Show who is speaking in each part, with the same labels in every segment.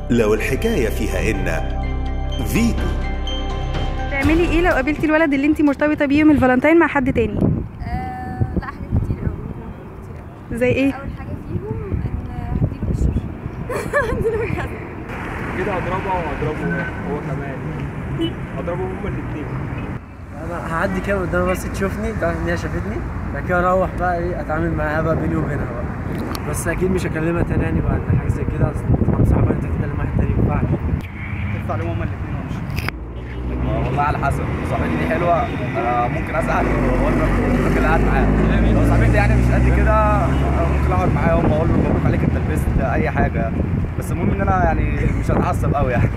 Speaker 1: لو الحكاية فيها إن فيتو
Speaker 2: تعملي ايه لو قابلتي الولد اللي انت مرتبطه بيه يوم الفالنتين مع حد تاني
Speaker 3: آه، لا حاجات كتير قوي كتير قوي
Speaker 2: زي ايه
Speaker 3: اول حاجه فيهم ان هديله بالشبشب هديله بالجزمه
Speaker 4: كده اضربه واضربه هو كمان اضربه هما الاثنين
Speaker 5: انا هعدي كده قدامها بس تشوفني تعرف ان هي شافتني بعد كده اروح بقى ايه اتعامل معاها بقى بيني وبينها بقى بس اكيد مش هكلمها تاني يعني بعد حاجه زي كده اصل طبعا صعب انت تتكلم واحد تاني ما ينفعش
Speaker 4: تدفع عليهم هما الاثنين وامشي
Speaker 6: آه، والله على حسب صاحبتي دي حلوه آه، ممكن ازعل واضرب ممكن قاعد معاها لو صاحبتي يعني مش قد كده آه، ممكن اقعد معاهم واقول له مبروك عليك انت لبست اي حاجه بس المهم ان انا يعني مش هتعصب قوي يعني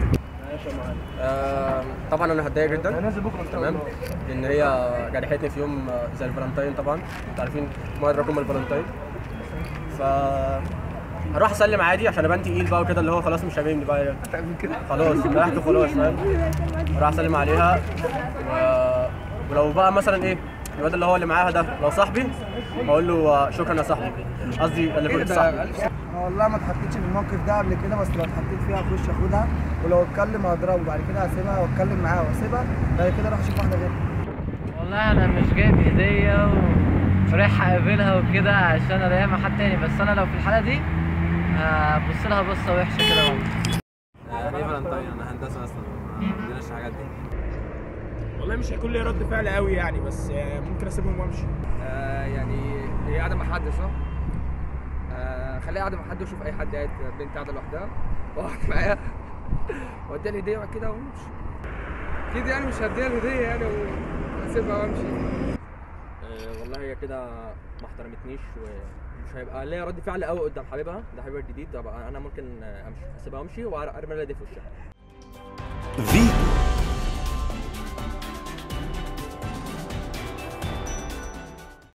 Speaker 5: آه طبعا انا هتضايق جدا تمام لان هي جرحتني في يوم آه، زي الفالنتين طبعا انتوا عارفين موعد رقم الفالنتين ف هروح اسلم عادي عشان ابان تقيل بقى وكده اللي هو خلاص مش هاممني بقى خلاص ريحته خلاص فاهم اروح اسلم عليها و... ولو بقى مثلا ايه الواد اللي هو اللي معاها ده لو صاحبي اقول له آه، شكرا يا صاحبي قصدي اللي كنت صاحبي
Speaker 7: والله ما اتحطيتش في الموقف ده قبل كده بس لو اتحطيت فيها اخش اخدها ولو اتكلم هضربه بعد كده هسيبها واتكلم معاها واسيبها بعد كده اروح اشوف واحده غيرها
Speaker 8: والله انا مش جايب هديه ورايح اقابلها وكده عشان الاقيها مع حد تاني بس انا لو في الحاله دي هبص لها بصه وحشه كده
Speaker 5: ايه فالنتين انا هندسه اصلا ما عندناش الحاجات دي
Speaker 4: والله مش هيكون لي رد فعل قوي يعني بس آه، ممكن اسيبهم وامشي
Speaker 9: يعني هي قاعده مع حد صح؟ آه خليها قاعده مع حد وشوف اي حد قاعد بنت قاعده لوحدها واقعد معاها واديها الهديه وبعد كده وامشي اكيد يعني مش هديها الهديه يعني واسيبها وامشي
Speaker 5: آه، والله هي كده ما احترمتنيش ومش هيبقى ليا رد فعل قوي قدام حبيبها ده حبيبها الجديد طبعا انا ممكن آه، امشي هسيبها وامشي وارمي لها دي في وشها
Speaker 1: فيتو